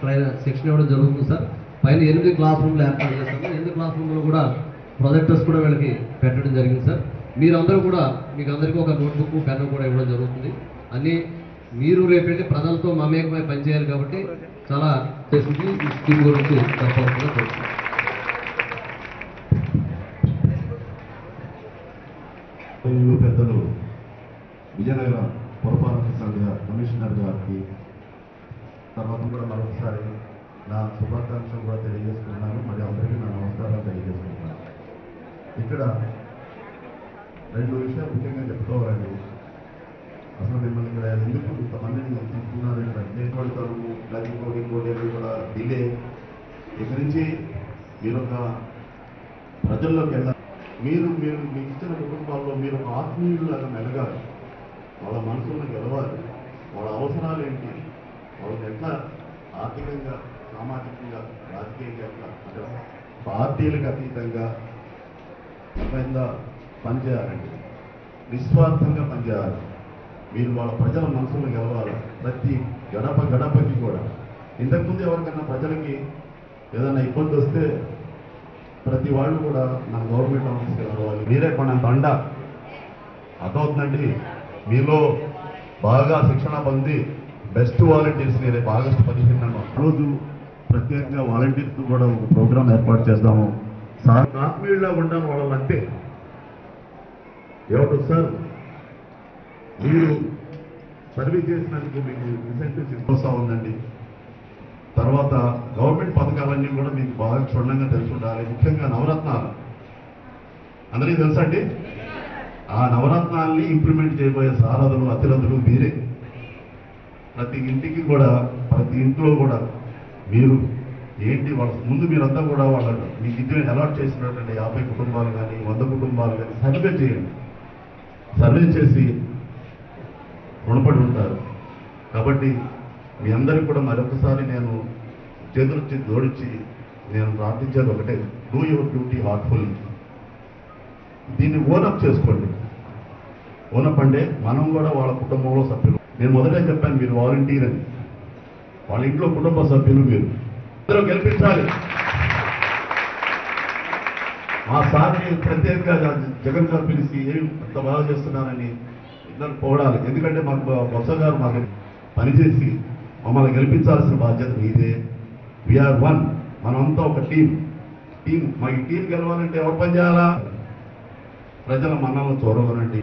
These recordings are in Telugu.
ట్రైన్ శిక్షణ ఇవ్వడం జరుగుతుంది సార్ పైన ఎనిమిది క్లాస్ రూమ్లు ఏర్పాటు చేస్తాము ఎనిమిది క్లాస్ రూమ్లో కూడా ప్రొజెక్టర్స్ కూడా వీళ్ళకి పెట్టడం జరిగింది సార్ మీరందరూ కూడా మీకు అందరికీ ఒక నోట్బుక్ పెన్ కూడా ఇవ్వడం జరుగుతుంది అన్నీ మీరు రేపెళ్ళి ప్రజలతో మమేకమై పనిచేయాలి కాబట్టి చాలా చేసింది ఈ స్కీమ్ గురించి చెప్పాల్సిందిగా కోరుతున్నాను మరియు పెద్దలు విజయనగర పురపాలక సంఘ కమిషనర్ గారికి తర్వాత కూడా మరొకసారి నా శుభాకాంక్షలు కూడా తెలియజేసుకుంటున్నాను మరి అందరికీ నా నమస్కారాలు తెలియజేసుకుంటున్నాను ఇక్కడ రెండు విషయాలు ముఖ్యంగా చెప్పుకోవాలండి అసలు మిమ్మల్ని ఇక్కడ ఎందుకు ఇంతమందిని తీసుకున్నారు ఇక్కడ చేపడతారు లేదా ఇంకోటి ఇంకోటి ఏదో కూడా డిలే ఇక్కడి నుంచి మీరు ఒక ప్రజల్లోకి వెళ్ళాలి మీరు మీరు మీకు ఇచ్చిన కుటుంబాల్లో మీరు ఒక ఆత్మీయులాగా మెలగాలి వాళ్ళ మనసులను గెలవాలి వాళ్ళ అవసరాలు ఏంటి వాళ్ళని ఎట్లా ఆర్థికంగా సామాజికంగా రాజకీయంగా ఎట్లా అంటే పార్టీలకు అతీతంగా ఎంత పనిచేయాలండి నిస్వార్థంగా పనిచేయాలి మీరు వాళ్ళ ప్రజల మనసులను గెలవాలి ప్రతి గడప గడపకి కూడా ఇంతకుముందు ఎవరికైనా ప్రజలకి ఏదైనా ఇబ్బంది వస్తే ప్రతి వాళ్ళు కూడా మన గవర్నమెంట్ ఆఫీస్కి రావాలి మీరే కొనంత అండ అర్థమవుతుందండి మీలో బాగా శిక్షణ పొంది బెస్ట్ వాలంటీర్స్ రేపు ఆగస్టు పదిహేను రోజు ప్రత్యేకంగా వాలంటీర్స్ కూడా ఒక ప్రోగ్రామ్ ఏర్పాటు చేద్దాము సార్ ఆత్మీయులా ఉండాలి వాళ్ళని అంతే ఎవరు సార్ మీరు సర్వీస్ చేసినందుకు మీకు ఇన్సెంటివ్స్ ఇవ్వసా ఉందండి తర్వాత గవర్నమెంట్ పథకాలన్నీ కూడా మీకు బాగా క్షుణ్ణంగా తెలిసి ఉండాలి ముఖ్యంగా నవరత్నాలు అందరికీ తెలుసా అండి ఆ నవరత్నాల్ని ఇంప్లిమెంట్ చేయబోయే సారథులు అతిరథులు మీరే ప్రతి ఇంటికి కూడా ప్రతి ఇంట్లో కూడా మీరు ఏంటి వాళ్ళ ముందు మీరంతా కూడా వాళ్ళ మీకు ఇద్దరు అలాట్ చేసినటువంటి యాభై కుటుంబాలు కానీ వంద కుటుంబాలు కానీ సర్వే చేయండి సర్వే చేసి రుణపడి ఉంటారు కాబట్టి మీ అందరికి కూడా మరొకసారి నేను చేతులొచ్చి జోడించి నేను ప్రార్థించేది ఒకటే డూ యువర్ డ్యూటీ హార్ట్ఫుల్ దీన్ని ఓనప్ చేసుకోండి ఓనప్ అంటే మనం కూడా వాళ్ళ కుటుంబంలో సభ్యులు నేను మొదటే చెప్పాను మీరు వాలంటీర్ అని వాళ్ళ ఇంట్లో కుటుంబ సభ్యులు మీరు అందరూ గెలిపించాలి మా సార్ని ప్రత్యేకంగా జగన్ గారు పిలిచి ఏం అంత బాగా చేస్తున్నారని ఇద్దరు పోవడాలి ఎందుకంటే మాకు బొత్స గారు మాకు పనిచేసి మమ్మల్ని గెలిపించాల్సిన బాధ్యత మీదే విఆర్ వన్ మనమంతా ఒక టీం టీం మా ఈ టీం గెలవాలంటే ఎవరు పని చేయాలా ప్రజల మన్నలను చూడగలండి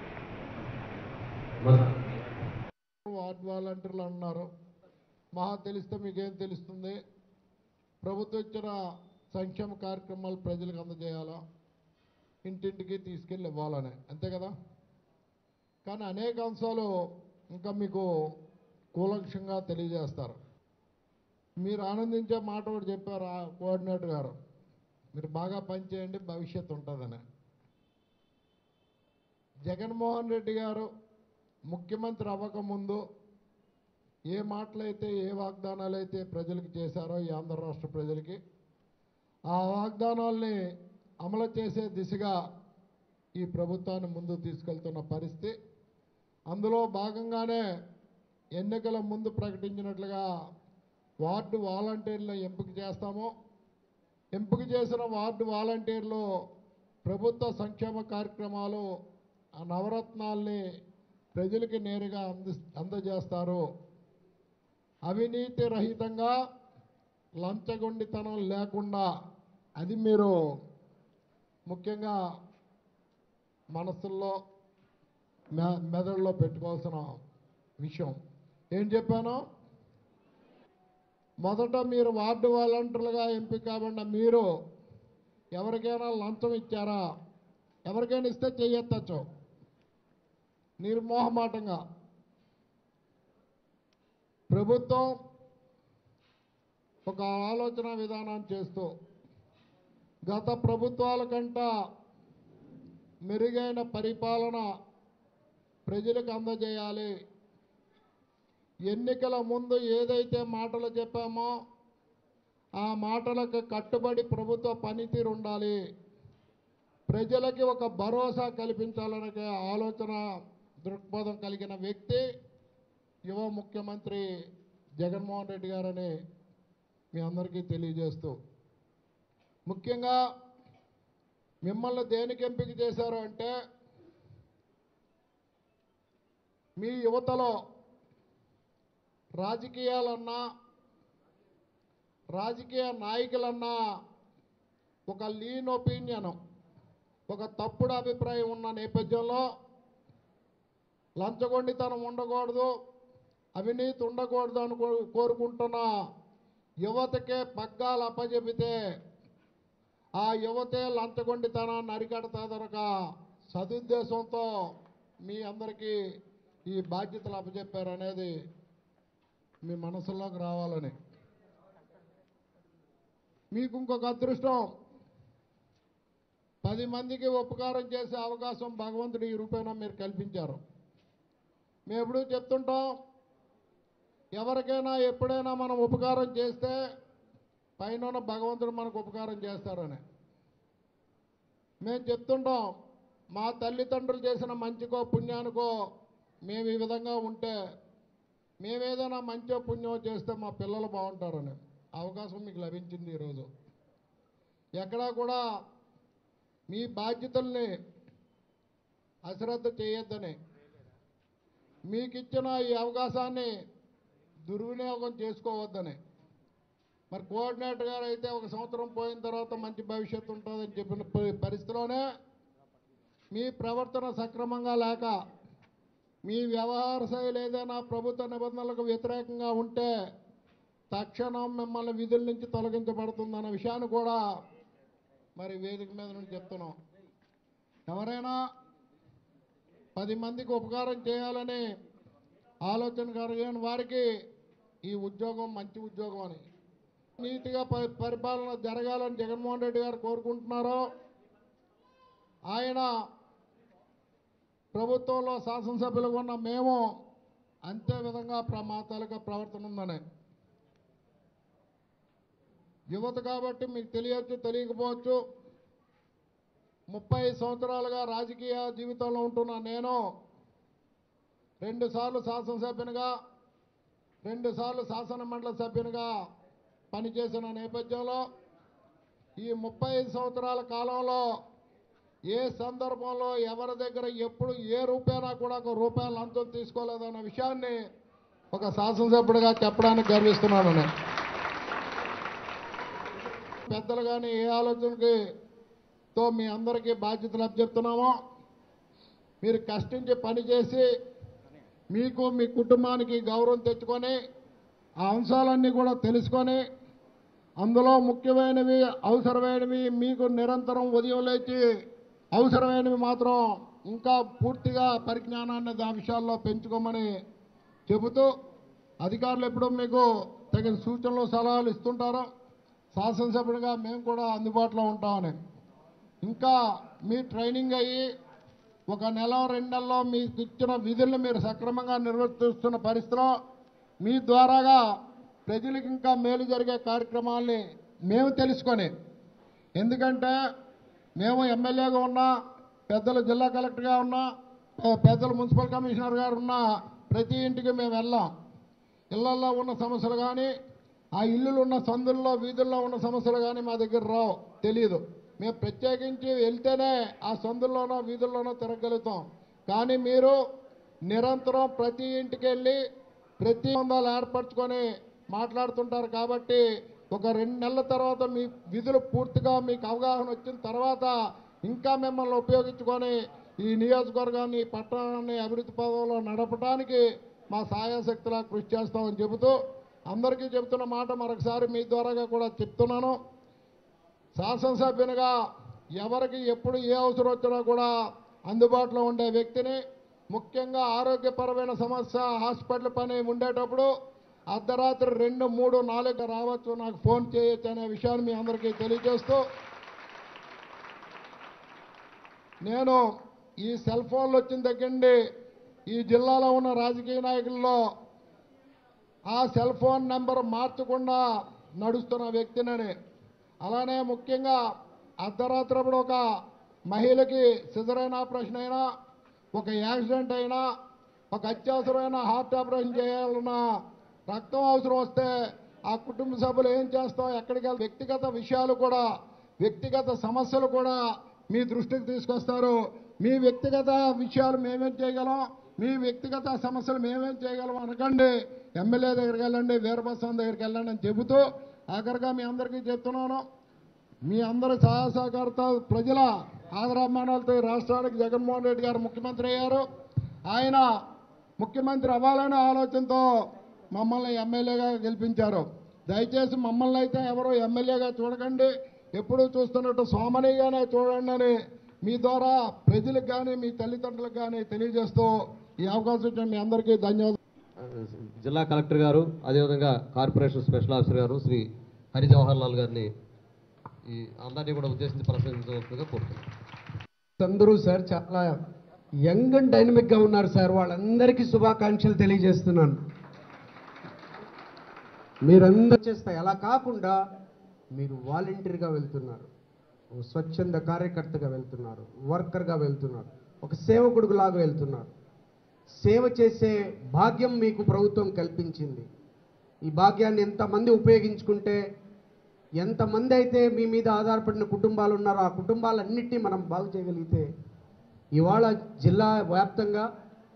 మన వార్డ్ వాలంటీర్లు అన్నారు మహా తెలిస్తే మీకేం తెలుస్తుంది ప్రభుత్వం ఇచ్చిన సంక్షేమ కార్యక్రమాలు ప్రజలకు అందజేయాలా ఇంటింటికి తీసుకెళ్ళి ఇవ్వాలని అంతే కదా కానీ అనేక అంశాలు ఇంకా మీకు కూలంక్షంగా తెలియజేస్తారు మీరు ఆనందించే మాట కూడా చెప్పారు ఆ కోఆర్డినేటర్ గారు మీరు బాగా పనిచేయండి భవిష్యత్తు ఉంటుందని జగన్మోహన్ రెడ్డి గారు ముఖ్యమంత్రి అవ్వకముందు ఏ మాటలైతే ఏ వాగ్దానాలు అయితే ప్రజలకు చేశారో ఈ ఆంధ్ర రాష్ట్ర ప్రజలకి ఆ వాగ్దానాల్ని అమలు చేసే దిశగా ఈ ప్రభుత్వాన్ని ముందుకు తీసుకెళ్తున్న పరిస్థితి అందులో భాగంగానే ఎన్నికల ముందు ప్రకటించినట్లుగా వార్డు వాలంటీర్లను ఎంపిక చేస్తాము ఎంపిక చేసిన వార్డు వాలంటీర్లు ప్రభుత్వ సంక్షేమ కార్యక్రమాలు ఆ నవరత్నాల్ని ప్రజలకి నేరుగా అంది అందజేస్తారు అవినీతి రహితంగా లంచగొండితనం లేకుండా అది మీరు ముఖ్యంగా మనసుల్లో మె మెదడులో పెట్టుకోవాల్సిన విషయం ఏం చెప్పాను మొదట మీరు వార్డు వాలంటీర్లుగా ఎంపిక కాబడిన మీరు ఎవరికైనా లంచం ఇచ్చారా ఎవరికైనా ఇస్తే చెయ్యొచ్చు నిర్మోహమాటంగా ప్రభుత్వం ఒక ఆలోచన విధానాన్ని చేస్తూ గత ప్రభుత్వాల కంట మెరుగైన పరిపాలన ప్రజలకు అందజేయాలి ఎన్నికల ముందు ఏదైతే మాటలు చెప్పామో ఆ మాటలకు కట్టుబడి ప్రభుత్వ పనితీరు ఉండాలి ప్రజలకి ఒక భరోసా కల్పించాలనే ఆలోచన దృక్పథం కలిగిన వ్యక్తి యువ ముఖ్యమంత్రి జగన్మోహన్ రెడ్డి గారని మీ అందరికీ తెలియజేస్తూ ముఖ్యంగా మిమ్మల్ని దేనికి ఎంపిక చేశారు అంటే మీ యువతలో రాజకీయాలన్నా రాజకీయ నాయకులన్నా ఒక లీన్ ఒపీనియన్ ఒక తప్పుడు అభిప్రాయం ఉన్న నేపథ్యంలో లంచగొండితనం ఉండకూడదు అవినీతి ఉండకూడదు అని కో- కోరుకుంటున్న యువతకే పగ్గాలు అప్పచెబితే ఆ యువతే లంచగొండితనాన్ని అరికడతాదనక సదుద్దేశంతో మీ అందరికీ ఈ బాధ్యతలు అప్పచెప్పారనేది మీ మనసులోకి రావాలని మీకు ఇంకొక అదృష్టం పది మందికి ఉపకారం చేసే అవకాశం భగవంతుడు ఈ రూపేణా మీరు కల్పించారు మేము ఎప్పుడూ చెప్తుంటాం ఎవరికైనా ఎప్పుడైనా మనం ఉపకారం చేస్తే పైన ఉన్న భగవంతుడు మనకు ఉపకారం చేస్తారని మేము చెప్తుంటాం మా తల్లిదండ్రులు చేసిన మంచికో పుణ్యానికో మేము ఈ విధంగా ఉంటే మేమేదైనా మంచో పుణ్యమో చేస్తే మా పిల్లలు బాగుంటారని అవకాశం మీకు లభించింది ఈరోజు ఎక్కడా కూడా మీ బాధ్యతల్ని అశ్రద్ధ చేయొద్దని మీకు ఇచ్చిన ఈ అవకాశాన్ని దుర్వినియోగం చేసుకోవద్దని మరి కోఆర్డినేటర్ గారు అయితే ఒక సంవత్సరం పోయిన తర్వాత మంచి భవిష్యత్తు ఉంటుందని చెప్పిన పరి- పరిస్థితిలోనే మీ ప్రవర్తన సక్రమంగా లేక మీ వ్యవహార శైలి ఏదైనా ప్రభుత్వ నిబంధనలకు వ్యతిరేకంగా ఉంటే తక్షణం మిమ్మల్ని విధుల నుంచి తొలగించబడుతుందన్న విషయాన్ని కూడా మరి వేదిక మీద నుండి చెప్తున్నాం ఎవరైనా పది మందికి ఉపకారం చేయాలని ఆలోచన కలిగిన వారికి ఈ ఉద్యోగం మంచి ఉద్యోగం అని నీతిగా ప- పరిపాలన జరగాలని జగన్మోహన్ రెడ్డి గారు కోరుకుంటున్నారో ఆయన ప్రభుత్వంలో శాసనసభ్యులుగా ఉన్న మేము అంతే విధంగా ప్రమాదాలుగా ప్రవర్తన ఉందని యువత కాబట్టి మీకు తెలియచ్చు తెలియకపోవచ్చు ముప్పై సంవత్సరాలుగా రాజకీయ జీవితంలో ఉంటున్న నేను రెండుసార్లు శాసనసభ్యునిగా రెండుసార్లు శాసన మండలి సభ్యునిగా పనిచేసిన నేపథ్యంలో ఈ ముప్పై ఐదు సంవత్సరాల కాలంలో ఏ సందర్భంలో ఎవరి దగ్గర ఎప్పుడు ఏ రూపాయనా కూడా ఒక రూపాయలు లంచం తీసుకోలేదన్న విషయాన్ని ఒక శాసనసభ్యుడిగా చెప్పడానికి గర్విస్తున్నాను నేను పెద్దలు కానీ ఏ ఆలోచనకి తో మీ అందరికీ బాధ్యతలు అప్పచెప్తున్నామో మీరు కష్టించి పనిచేసి మీకు మీ కుటుంబానికి గౌరవం తెచ్చుకొని ఆ అంశాలన్నీ కూడా తెలుసుకొని అందులో ముఖ్యమైనవి అవసరమైనవి మీకు నిరంతరం ఉదయం లేచి అవసరమైనవి మాత్రం ఇంకా పూర్తిగా పరిజ్ఞానాన్ని ఆ విషయాల్లో పెంచుకోమని చెబుతూ అధికారులు ఎప్పుడూ మీకు తగిన సూచనలు సలహాలు ఇస్తుంటారు శాసనసభ్యుడిగా మేము కూడా అందుబాటులో ఉంటామని ఇంకా మీ ట్రైనింగ్ అయ్యి ఒక నెల రెండు నెలల్లో మీకు ఇచ్చిన విధుల్ని మీరు సక్రమంగా నిర్వర్తిస్తున్న పరిస్థితిలో మీ ద్వారాగా ప్రజలకు ఇంకా మేలు జరిగే కార్యక్రమాల్ని మేము తెలుసుకొని ఎందుకంటే మేము ఎమ్మెల్యేగా ఉన్నా పెద్దలు జిల్లా కలెక్టర్గా ఉన్నా పె- పెద్దలు మున్సిపల్ కమిషనర్ గారు ఉన్నా ప్రతి ఇంటికి మేము వెళ్ళాం ఇళ్లల్లో ఉన్న సమస్యలు కానీ ఆ ఇల్లులు ఉన్న సందుల్లో వీధుల్లో ఉన్న సమస్యలు కానీ మా దగ్గర రావు తెలియదు మేము ప్రత్యేకించి వెళ్తేనే ఆ సందుల్లోనో వీధుల్లోనో తిరగలుగుతాం కానీ మీరు నిరంతరం ప్రతి ఇంటికి వెళ్ళి ప్రతి బంధాలు ఏర్పరచుకొని మాట్లాడుతుంటారు కాబట్టి ఒక రెండు నెలల తర్వాత మీ విధులు పూర్తిగా మీకు అవగాహన వచ్చిన తర్వాత ఇంకా మిమ్మల్ని ఉపయోగించుకొని ఈ నియోజకవర్గాన్ని ఈ పట్టణాన్ని అభివృద్ధి పదంలో నడపడానికి మా సాయశక్తిలా కృషి చేస్తామని చెబుతూ అందరికీ చెబుతున్న మాట మరొకసారి మీ ద్వారాగా కూడా చెప్తున్నాను శాసనసభ్యునిగా ఎవరికి ఎప్పుడు ఏ అవసరం వచ్చినా కూడా అందుబాటులో ఉండే వ్యక్తిని ముఖ్యంగా ఆరోగ్యపరమైన సమస్య హాస్పిటల్ పని ఉండేటప్పుడు అర్ధరాత్రి రెండు మూడు నాలుగు రావచ్చు నాకు ఫోన్ చేయొచ్చు అనే విషయాన్ని మీ అందరికీ తెలియజేస్తూ నేను ఈ సెల్ ఫోన్లు వచ్చిన దగ్గర నుండి ఈ జిల్లాలో ఉన్న రాజకీయ నాయకుల్లో ఆ సెల్ ఫోన్ నెంబర్ మార్చకుండా నడుస్తున్న వ్యక్తినని అలానే ముఖ్యంగా అర్ధరాత్రప్పుడు ఒక మహిళకి సిజరైన ఆపరేషన్ అయినా ఒక యాక్సిడెంట్ అయినా ఒక అత్యవసరమైన హార్ట్ ఆపరేషన్ చేయాలన్నా రక్తం అవసరం వస్తే ఆ కుటుంబ సభ్యులు ఏం చేస్తాం ఎక్కడికి వెళ్తాం వ్యక్తిగత విషయాలు కూడా వ్యక్తిగత సమస్యలు కూడా మీ దృష్టికి తీసుకొస్తారు మీ వ్యక్తిగత విషయాలు మేమేం చేయగలం మీ వ్యక్తిగత సమస్యలు మేమేం చేయగలం అనకండి ఎమ్మెల్యే దగ్గరికి వెళ్ళండి వీరభద్రం దగ్గరికి వెళ్ళండి అని చెబుతూ ఆఖరిగా మీ అందరికీ చెప్తున్నాను మీ అందరి సహాయ సహకారత ప్రజల ఆదరాభిమానాలతో ఈ రాష్ట్రానికి జగన్మోహన్ రెడ్డి గారు ముఖ్యమంత్రి అయ్యారు ఆయన ముఖ్యమంత్రి అవ్వాలనే ఆలోచనతో మమ్మల్ని ఎమ్మెల్యేగా గెలిపించారు దయచేసి మమ్మల్ని అయితే ఎవరు ఎమ్మెల్యేగా చూడకండి ఎప్పుడూ చూస్తున్నట్టు సోమనిగానే చూడండి అని మీ ద్వారా ప్రజలకు కానీ మీ తల్లిదండ్రులకు కానీ తెలియజేస్తూ ఈ అవకాశం ఇచ్చిన మీ అందరికీ ధన్యవాదాలు జిల్లా కలెక్టర్ గారు అదేవిధంగా కార్పొరేషన్ స్పెషల్ ఆఫీసర్ గారు శ్రీ హరి జవహర్ లాల్ గారిని ఈ అందరినీ కూడా ఉద్దేశించి ప్రశ్నించవలసిందిగా కోరుతున్నాను అందరూ సార్ చాలా యంగ్ అండ్ డైనమిక్గా ఉన్నారు సార్ వాళ్ళందరికీ శుభాకాంక్షలు తెలియజేస్తున్నాను మీరందరూ చేస్తాయి అలా కాకుండా మీరు వాలంటీర్గా వెళ్తున్నారు ఓ స్వచ్ఛంద కార్యకర్తగా వెళ్తున్నారు వర్కర్గా వెళ్తున్నారు ఒక సేవకుడుగు లాగా వెళ్తున్నారు సేవ చేసే భాగ్యం మీకు ప్రభుత్వం కల్పించింది ఈ భాగ్యాన్ని ఎంతమంది ఉపయోగించుకుంటే ఎంతమంది అయితే మీ మీద ఆధారపడిన కుటుంబాలు ఉన్నారో ఆ కుటుంబాలన్నింటినీ మనం బాగు చేయగలిగితే ఇవాళ జిల్లా వ్యాప్తంగా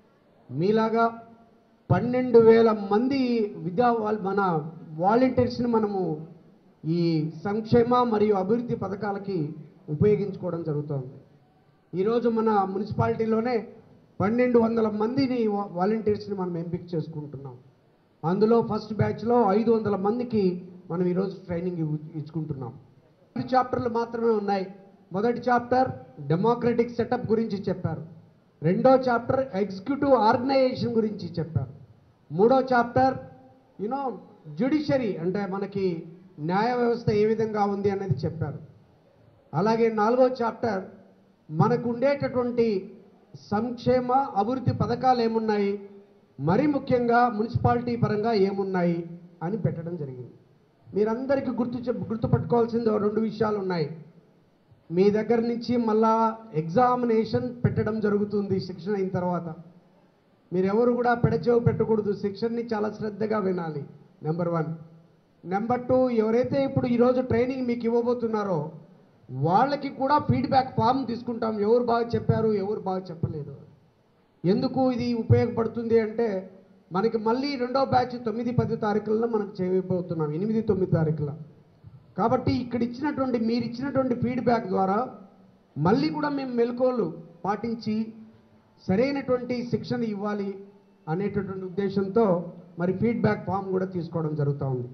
మీలాగా పన్నెండు వేల మంది విద్యా వాల్- మన వాలంటీర్స్ని మనము ఈ సంక్షేమ మరియు అభివృద్ధి పథకాలకి ఉపయోగించుకోవడం జరుగుతోంది ఈరోజు మన మున్సిపాలిటీలోనే పన్నెండు వందల మందిని వా- వాలంటీర్స్ని మనం ఎంపిక చేసుకుంటున్నాం అందులో ఫస్ట్ బ్యాచ్లో ఐదు వందల మందికి మనం ఈరోజు ట్రైనింగ్ ఇవ్వు- ఇచ్చుకుంటున్నాం రెండు చాప్టర్లు మాత్రమే ఉన్నాయి మొదటి చాప్టర్ డెమోక్రటిక్ సెటప్ గురించి చెప్పారు రెండో చాప్టర్ ఎగ్జిక్యూటివ్ ఆర్గనైజేషన్ గురించి చెప్పారు మూడో చాప్టర్ యునో జ్యుడిషరీ అంటే మనకి న్యాయ వ్యవస్థ ఏ విధంగా ఉంది అనేది చెప్పారు అలాగే నాలుగో చాప్టర్ మనకు ఉండేటటువంటి సంక్షేమ అభివృద్ధి పథకాలు ఏమున్నాయి మరీ ముఖ్యంగా మున్సిపాలిటీ పరంగా ఏమున్నాయి అని పెట్టడం జరిగింది మీరందరికీ గుర్తు చెప్ గుర్తుపట్టుకోవాల్సింది ఓ రెండు విషయాలు ఉన్నాయి మీ దగ్గర నుంచి మళ్ళా ఎగ్జామినేషన్ పెట్టడం జరుగుతుంది శిక్షణ అయిన తర్వాత మీరెవరు కూడా పెడచెవు పెట్టకూడదు శిక్షణని చాలా శ్రద్ధగా వినాలి నెంబర్ వన్ నెంబర్ టూ ఎవరైతే ఇప్పుడు ఈరోజు ట్రైనింగ్ మీకు ఇవ్వబోతున్నారో వాళ్ళకి కూడా ఫీడ్బ్యాక్ ఫామ్ తీసుకుంటాం ఎవరు బాగా చెప్పారు ఎవరు బాగా చెప్పలేదు ఎందుకు ఇది ఉపయోగపడుతుంది అంటే మనకి మళ్ళీ రెండో బ్యాచ్ తొమ్మిది పది తారీఖులలో మనకు చేయబోతున్నాం ఎనిమిది తొమ్మిది తారీఖుల కాబట్టి ఇక్కడ ఇచ్చినటువంటి మీరు ఇచ్చినటువంటి ఫీడ్బ్యాక్ ద్వారా మళ్ళీ కూడా మేము మెలకువలు పాటించి సరైనటువంటి శిక్షణ ఇవ్వాలి అనేటటువంటి ఉద్దేశంతో మరి ఫీడ్బ్యాక్ ఫామ్ కూడా తీసుకోవడం జరుగుతూ ఉంది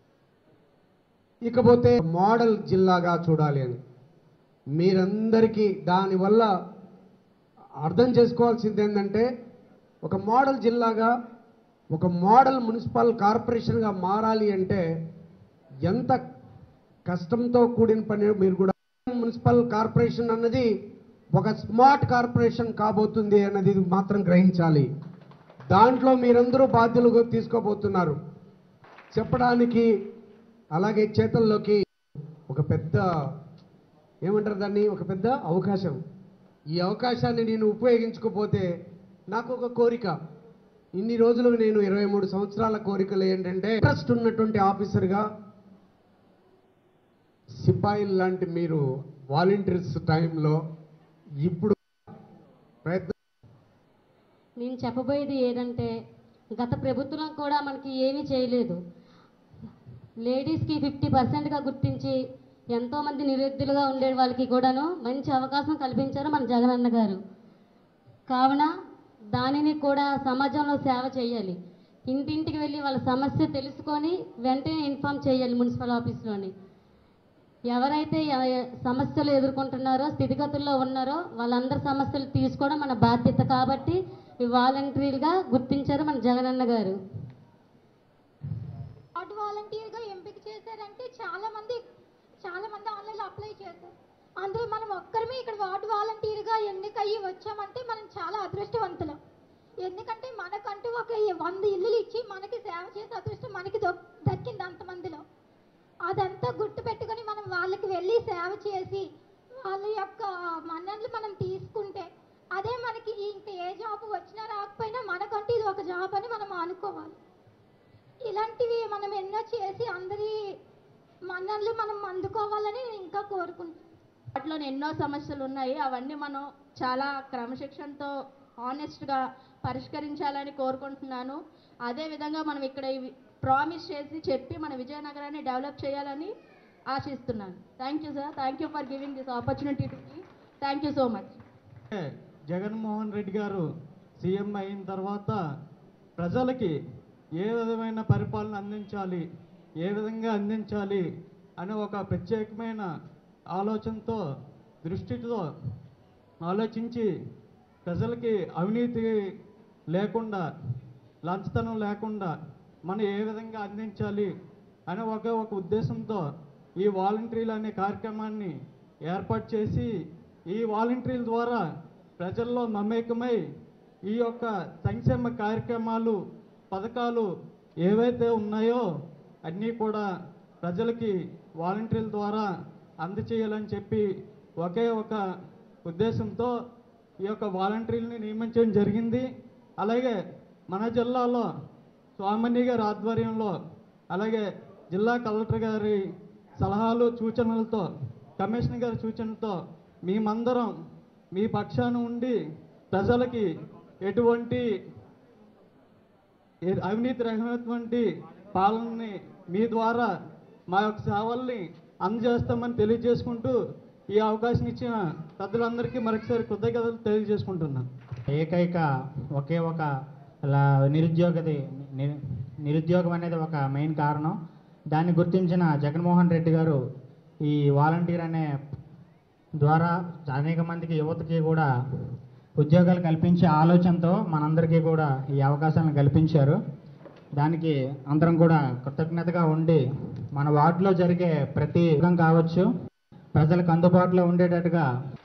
ఇకపోతే మోడల్ జిల్లాగా చూడాలి అని మీరందరికీ దానివల్ల అర్థం చేసుకోవాల్సింది ఏంటంటే ఒక మోడల్ జిల్లాగా ఒక మోడల్ మున్సిపల్ కార్పొరేషన్గా మారాలి అంటే ఎంత కష్టంతో కూడిన పని మీరు కూడా మున్సిపల్ కార్పొరేషన్ అన్నది ఒక స్మార్ట్ కార్పొరేషన్ కాబోతుంది అన్నది మాత్రం గ్రహించాలి దాంట్లో మీరందరూ బాధ్యులుగా తీసుకోబోతున్నారు చెప్పడానికి అలాగే చేతల్లోకి ఒక పెద్ద ఏమంటారు దాన్ని ఒక పెద్ద అవకాశం ఈ అవకాశాన్ని నేను ఉపయోగించుకోపోతే నాకు ఒక కోరిక ఇన్ని రోజులు నేను ఇరవై మూడు సంవత్సరాల కోరికలు ఏంటంటే ఇంట్రెస్ట్ ఉన్నటువంటి ఆఫీసర్గా సిపాయిల్ లాంటి మీరు వాలంటీర్స్ టైంలో ఇప్పుడు ప్రయత్నం నేను చెప్పబోయేది ఏదంటే గత ప్రభుత్వం కూడా మనకి ఏమీ చేయలేదు లేడీస్కి ఫిఫ్టీ పర్సెంట్గా గుర్తించి ఎంతోమంది నిరుద్యులుగా ఉండే వాళ్ళకి కూడాను మంచి అవకాశం కల్పించారు మన జగనన్న గారు కావున దానిని కూడా సమాజంలో సేవ చేయాలి ఇంటింటికి వెళ్ళి వాళ్ళ సమస్య తెలుసుకొని వెంటనే ఇన్ఫామ్ చేయాలి మున్సిపల్ ఆఫీస్లోని ఎవరైతే ఎ- సమస్యలు ఎదుర్కొంటున్నారో స్థితిగతుల్లో ఉన్నారో వాళ్ళందరి సమస్యలు తీసుకోవడం మన బాధ్యత కాబట్టి ఈ వాలంటీర్గా గుర్తించారు మన జగనన్న గారు వార్డ్ వాలంటీర్గా ఎంపిక చేశారంటే చాలా మంది చాలా మంది ఆన్లైన్లో అప్లై చేశారు అందులో మనం ఒక్కరమే ఇక్కడ వార్డ్ వాలంటీర్గా ఎన్నికయ్యి వచ్చామంటే మనం చాలా అదృష్టవంతులం ఎందుకంటే మనకంటూ ఒక వంద ఇల్లులు ఇచ్చి మనకి సేవ చేసే అదృష్టం మనకి దొ- దక్కింది అంతమందిలో అదంతా గుర్తు పెట్టుకొని మనం వాళ్ళకి వెళ్ళి సేవ చేసి వాళ్ళ యొక్క మన్ననలు మనం తీసుకుంటే అదే మనకి ఇంకా ఏ జాబ్ వచ్చినా రాకపోయినా మనకంటూ ఇది ఒక జాబ్ అని మనం అనుకోవాలి ఇలాంటివి మనం ఎన్నో చేసి అందరి మన్నలు మనం అందుకోవాలని నేను ఇంకా కోరుకుంటున్నాను వాటిలో ఎన్నో సమస్యలు ఉన్నాయి అవన్నీ మనం చాలా క్రమశిక్షణతో ఆనెస్ట్గా పరిష్కరించాలని కోరుకుంటున్నాను అదేవిధంగా మనం ఇక్కడ ప్రామిస్ చేసి చెప్పి మన విజయనగరాన్ని డెవలప్ చేయాలని ఆశిస్తున్నాను thank you sir thank you for giving this opportunity to మీ thank you so much Jaganmohan Reddy గారు సీఎం అయిన తర్వాత ప్రజలకి ఏ విధమైన పరిపాలన అందించాలి ఏ విధంగా అందించాలి అనే ఒక ప్రత్యేకమైన ఆలోచనతో దృష్టితో ఆలోచించి ప్రజలకి అవినీతి లేకుండా లంచతనం లేకుండా మనం ఏ విధంగా అందించాలి అనే ఒక ఒక ఉద్దేశంతో ఈ వాలంటీర్లు అనే కార్యక్రమాన్ని ఏర్పాటు చేసి ఈ వాలంటీర్ల ద్వారా ప్రజల్లో మమేకమై ఈ యొక్క సంక్షేమ కార్యక్రమాలు పథకాలు ఏవైతే ఉన్నాయో అన్నీ కూడా ప్రజలకి వాలంటీర్ల ద్వారా అందచేయాలని చెప్పి ఒకే ఒక ఉద్దేశంతో ఈ యొక్క వాలంటీర్లని నియమించడం జరిగింది అలాగే మన జిల్లాలో స్వామిని గారి ఆధ్వర్యంలో అలాగే జిల్లా కలెక్టర్ గారి సలహాలు సూచనలతో కమిషనర్ గారి సూచనలతో మేమందరం మీ పక్షాన ఉండి ప్రజలకి ఎటువంటి ఏ- అవినీతి రహితమైనటువంటి పాలనని మీ ద్వారా మా యొక్క సేవల్ని అందజేస్తామని తెలియజేసుకుంటూ ఈ అవకాశం ఇచ్చిన పెద్దలందరికీ మరొకసారి కృతజ్ఞతలు తెలియజేసుకుంటున్నాను ఏకైక ఒకే ఒక లా- నిరుద్యోగది ని- నిరుద్యోగం అనేది ఒక మెయిన్ కారణం దాన్ని గుర్తించిన జగన్మోహన్ రెడ్డి గారు ఈ వాలంటీర్ అనే ద్వారా అనేక మందికి యువతకి కూడా ఉద్యోగాలు కల్పించే ఆలోచనతో మనందరికీ కూడా ఈ అవకాశాలను కల్పించారు దానికి అందరం కూడా కృతజ్ఞతగా ఉండి మన వార్డులో జరిగే ప్రతి యుగం కావచ్చు ప్రజలకు అందుబాటులో ఉండేటట్టుగా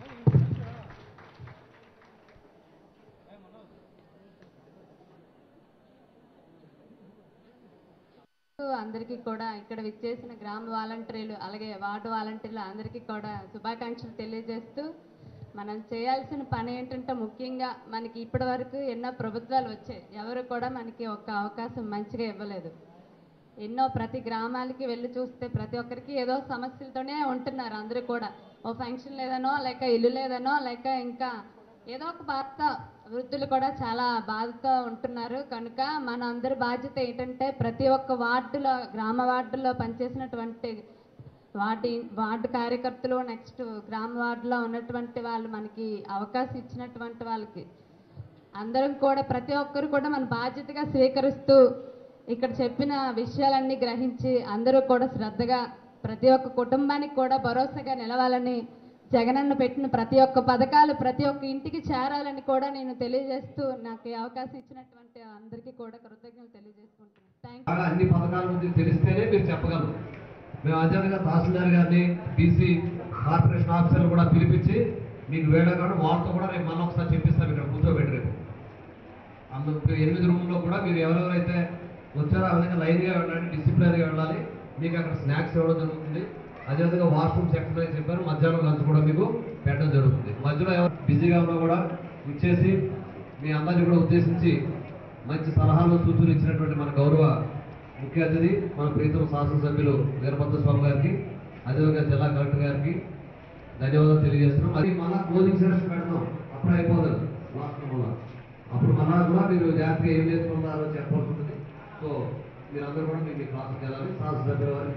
అందరికీ కూడా ఇక్కడ విచ్చేసిన గ్రామ వాలంటీర్లు అలాగే వార్డు వాలంటీర్లు అందరికీ కూడా శుభాకాంక్షలు తెలియజేస్తూ మనం చేయాల్సిన పని ఏంటంటే ముఖ్యంగా మనకి ఇప్పటి వరకు ఎన్నో ప్రభుత్వాలు వచ్చాయి ఎవరు కూడా మనకి ఒక అవకాశం మంచిగా ఇవ్వలేదు ఎన్నో ప్రతి గ్రామాలకి వెళ్ళి చూస్తే ప్రతి ఒక్కరికి ఏదో సమస్యలతోనే ఉంటున్నారు అందరూ కూడా ఓ ఫంక్షన్ లేదనో లేక ఇల్లు లేదనో లేక ఇంకా ఏదో ఒక బాధతో వృద్ధులు కూడా చాలా బాధతో ఉంటున్నారు కనుక మన అందరి బాధ్యత ఏంటంటే ప్రతి ఒక్క వార్డులో గ్రామ వార్డులో పనిచేసినటువంటి వార్డు వార్డు కార్యకర్తలు నెక్స్ట్ గ్రామ వార్డులో ఉన్నటువంటి వాళ్ళు మనకి అవకాశం ఇచ్చినటువంటి వాళ్ళకి అందరం కూడా ప్రతి ఒక్కరు కూడా మన బాధ్యతగా స్వీకరిస్తూ ఇక్కడ చెప్పిన విషయాలన్నీ గ్రహించి అందరూ కూడా శ్రద్ధగా ప్రతి ఒక్క కుటుంబానికి కూడా భరోసాగా నిలవాలని జగనన్న పెట్టిన ప్రతి ఒక్క పథకాలు ప్రతి ఒక్క ఇంటికి చేరాలని కూడా నేను తెలియజేస్తూ నాకు ఈ అవకాశం ఇచ్చినటువంటి అందరికీ కూడా కృతజ్ఞతలు తెలియజేసుకుంటున్నాను థ్యాంక్ బాగా అన్ని పథకాల గురించి తెలిస్తేనే మీరు చెప్పగలరు మేము అర్జెంట్గా తహసీల్దార్ గారిని బీసీ కార్పొరేషన్ ఆఫీసర్లు కూడా పిలిపించి మీకు వేడగాడు వాళ్ళతో కూడా రేపు మళ్ళీ ఒకసారి చెప్పిస్తాం ఇక్కడ కూర్చోబెట్టి రేపు అందుకు ఎనిమిది రూమ్లో కూడా మీరు ఎవరెవరైతే వచ్చారో ఆ విధంగా లైన్గా వెళ్ళాలి డిసిప్లిన్గా వెళ్ళాలి మీకు అక్కడ స్నాక్స్ ఇవ్వడం జరుగుతుంది అదేవిధంగా వాష్రూమ్ సెక్షన్ అని చెప్పారు మధ్యాహ్నం లంచ్ కూడా మీకు పెట్టడం జరుగుతుంది మధ్యలో ఎవరు బిజీగా ఉన్నా కూడా ఇచ్చేసి మీ అందరినీ కూడా ఉద్దేశించి మంచి సలహాలు సూచనలు ఇచ్చినటువంటి మన గౌరవ ముఖ్య అతిథి మన ప్రీతం శాసనసభ్యులు వీరభద్ర స్వామి గారికి అదేవిధంగా జిల్లా కలెక్టర్ గారికి ధన్యవాదాలు తెలియజేస్తున్నాం అది మళ్ళా క్లోజింగ్ సెషన్ పెడతాం అప్పుడు అయిపోదు లాస్ట్ మళ్ళా అప్పుడు మళ్ళా కూడా మీరు జాగ్రత్తగా ఏం నేర్చుకుంటారో చెప్పాల్సి ఉంటుంది సో మీరందరూ కూడా మీ మీ క్లాస్కి వెళ్ళాలి శాసనసభ్యుల వారికి